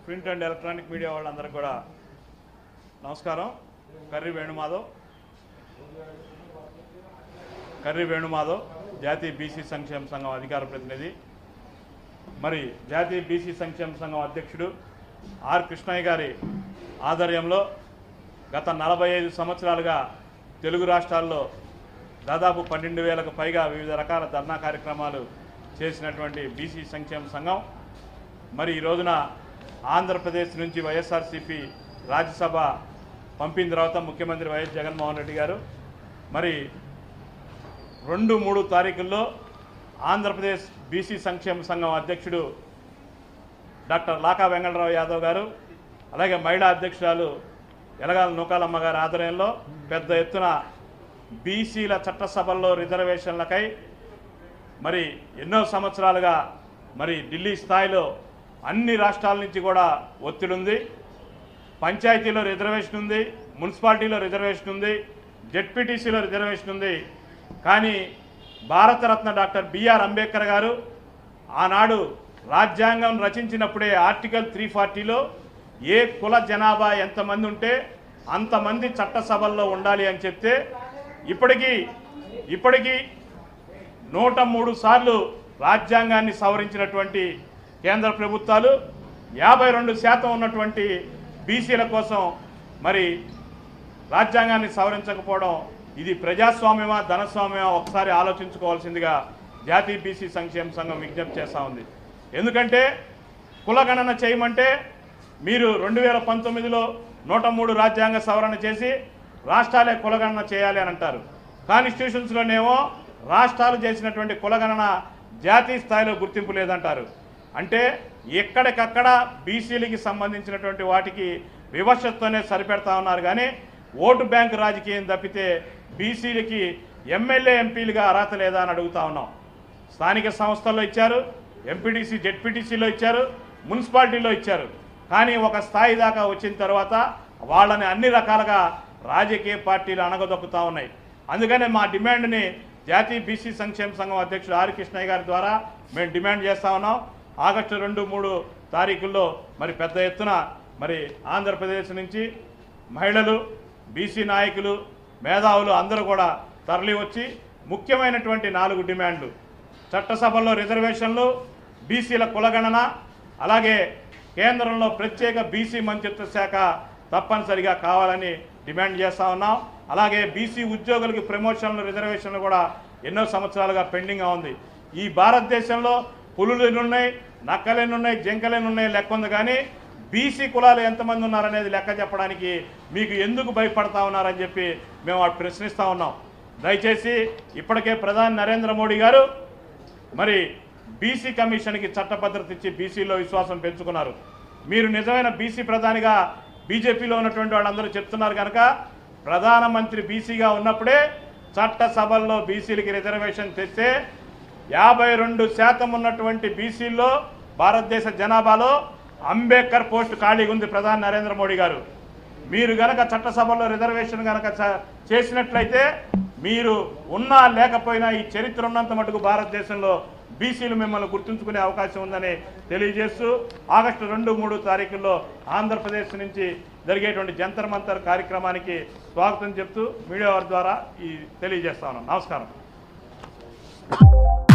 print and electronic media వాళ్ళందరికీ కూడా నమస్కారం కర్రీ వేణుమాధవ్ కర్రీ వేణుమాధవ్ జాతీయ బీసీ సంక్షేమ సంఘం అధికార ప్రతినిధి మరి జాతీయ బీసీ సంక్షేమ సంఘం అధ్యక్షుడు ఆర్ కృష్ణయ్య గారి ఆధ్వర్యంలో గత నలభై ఐదు సంవత్సరాలుగా తెలుగు రాష్ట్రాల్లో దాదాపు పన్నెండు వేలకు పైగా వివిధ రకాల ధర్నా కార్యక్రమాలు చేసినటువంటి బీసీ సంక్షేమ సంఘం మరి ఈ రోజున ఆంధ్రప్రదేశ్ నుంచి వైఎస్ఆర్సీపీ రాజ్యసభ పంపిన తర్వాత ముఖ్యమంత్రి వైఎస్ జగన్మోహన్ రెడ్డి గారు మరి రెండు మూడు తారీఖుల్లో ఆంధ్రప్రదేశ్ బీసీ సంక్షేమ సంఘం అధ్యక్షుడు డాక్టర్ లాకా వెంకటరావు యాదవ్ గారు అలాగే మహిళా అధ్యక్షురాలు ఎలగాల నూకాలమ్మ గారి ఆధ్వర్యంలో పెద్ద ఎత్తున బీసీల చట్టసభల్లో రిజర్వేషన్లకై మరి ఎన్నో సంవత్సరాలుగా మరి ఢిల్లీ స్థాయిలో అన్ని రాష్ట్రాల నుంచి కూడా ఒత్తిడి ఉంది పంచాయతీలో రిజర్వేషన్ ఉంది మున్సిపాలిటీలో రిజర్వేషన్ ఉంది జెడ్పీటీసీలో రిజర్వేషన్ ఉంది కానీ భారతరత్న డాక్టర్ బిఆర్ అంబేద్కర్ గారు ఆనాడు రాజ్యాంగం రచించినప్పుడే ఆర్టికల్ త్రీ ఫార్టీలో ఏ కుల జనాభా ఎంతమంది ఉంటే అంతమంది చట్టసభల్లో ఉండాలి అని చెప్తే ఇప్పటికీ ఇప్పటికీ నూట మూడు సార్లు రాజ్యాంగాన్ని సవరించినటువంటి కేంద్ర ప్రభుత్వాలు యాభై రెండు శాతం ఉన్నటువంటి బీసీల కోసం మరి రాజ్యాంగాన్ని సవరించకపోవడం ఇది ప్రజాస్వామ్యమా ధనస్వామ్యమా ఒకసారి ఆలోచించుకోవాల్సిందిగా జాతీయ బీసీ సంక్షేమ సంఘం విజ్ఞప్తి చేస్తూ ఉంది ఎందుకంటే కులగణన చేయమంటే మీరు రెండు వేల పంతొమ్మిదిలో నూట మూడు రాజ్యాంగ సవరణ చేసి రాష్ట్రాలే కులగణన చేయాలి అని అంటారు కాన్స్టిట్యూషన్స్లోనేమో రాష్ట్రాలు చేసినటువంటి కులగణన జాతీయ స్థాయిలో గుర్తింపు లేదంటారు అంటే ఎక్కడికక్కడ బీసీలకి సంబంధించినటువంటి వాటికి వివక్షతోనే సరిపెడతా ఉన్నారు కానీ ఓటు బ్యాంక్ రాజకీయం తప్పితే బీసీలకి ఎమ్మెల్యే ఎంపీలుగా అర్హత లేదా అని అడుగుతా ఉన్నాం స్థానిక సంస్థల్లో ఇచ్చారు ఎంపీటీసీ జెడ్పీటీసీలో ఇచ్చారు మున్సిపాలిటీలో ఇచ్చారు కానీ ఒక స్థాయి దాకా వచ్చిన తర్వాత వాళ్ళని అన్ని రకాలుగా రాజకీయ పార్టీలు అణగదొక్కుతూ ఉన్నాయి అందుకనే మా డిమాండ్ని జాతీయ బీసీ సంక్షేమ సంఘం అధ్యక్షుడు ఆర్ కృష్ణయ్య గారి ద్వారా మేము డిమాండ్ చేస్తా ఉన్నాం ఆగస్టు రెండు మూడు తారీఖుల్లో మరి పెద్ద ఎత్తున మరి ఆంధ్రప్రదేశ్ నుంచి మహిళలు బీసీ నాయకులు మేధావులు అందరూ కూడా తరలి వచ్చి ముఖ్యమైనటువంటి నాలుగు డిమాండ్లు చట్టసభల్లో రిజర్వేషన్లు బీసీల కులగణన అలాగే కేంద్రంలో ప్రత్యేక బీసీ మంత్రిత్వ శాఖ తప్పనిసరిగా కావాలని డిమాండ్ చేస్తా ఉన్నాం అలాగే బీసీ ఉద్యోగులకి ప్రమోషన్లు రిజర్వేషన్లు కూడా ఎన్నో సంవత్సరాలుగా పెండింగ్గా ఉంది ఈ భారతదేశంలో పులులు ఎన్ని ఉన్నాయి నక్కలు ఎన్ని ఉన్నాయి జింకలు ఎన్ని ఉన్నాయి లెక్క ఉంది కానీ బీసీ కులాలు ఎంతమంది ఉన్నారనేది లెక్క చెప్పడానికి మీకు ఎందుకు భయపడతా ఉన్నారని చెప్పి మేము వాడు ప్రశ్నిస్తూ ఉన్నాం దయచేసి ఇప్పటికే ప్రధాని నరేంద్ర మోడీ గారు మరి బీసీ కమిషన్కి చట్టభద్రత ఇచ్చి బీసీలో విశ్వాసం పెంచుకున్నారు మీరు నిజమైన బీసీ ప్రధానిగా బీజేపీలో ఉన్నటువంటి వాళ్ళందరూ చెప్తున్నారు కనుక ప్రధానమంత్రి బీసీగా ఉన్నప్పుడే చట్టసభల్లో బీసీలకి రిజర్వేషన్ తెస్తే యాభై రెండు శాతం ఉన్నటువంటి బీసీల్లో భారతదేశ జనాభాలో అంబేద్కర్ పోస్ట్ ఖాళీగా ఉంది ప్రధాని నరేంద్ర మోడీ గారు మీరు గనక చట్టసభలో రిజర్వేషన్ గనక చ- చేసినట్లయితే మీరు ఉన్నా లేకపోయినా ఈ చరిత్ర ఉన్నంత మటుకు భారతదేశంలో బీసీలు మిమ్మల్ని గుర్తుంచుకునే అవకాశం ఉందని తెలియజేస్తూ ఆగస్టు రెండు మూడు తారీఖుల్లో ఆంధ్రప్రదేశ్ నుంచి జరిగేటువంటి జంతర్ మంతర్ కార్యక్రమానికి స్వాగతం చెప్తూ మీడియా వారి ద్వారా ఈ తెలియజేస్తా ఉన్నాం నమస్కారం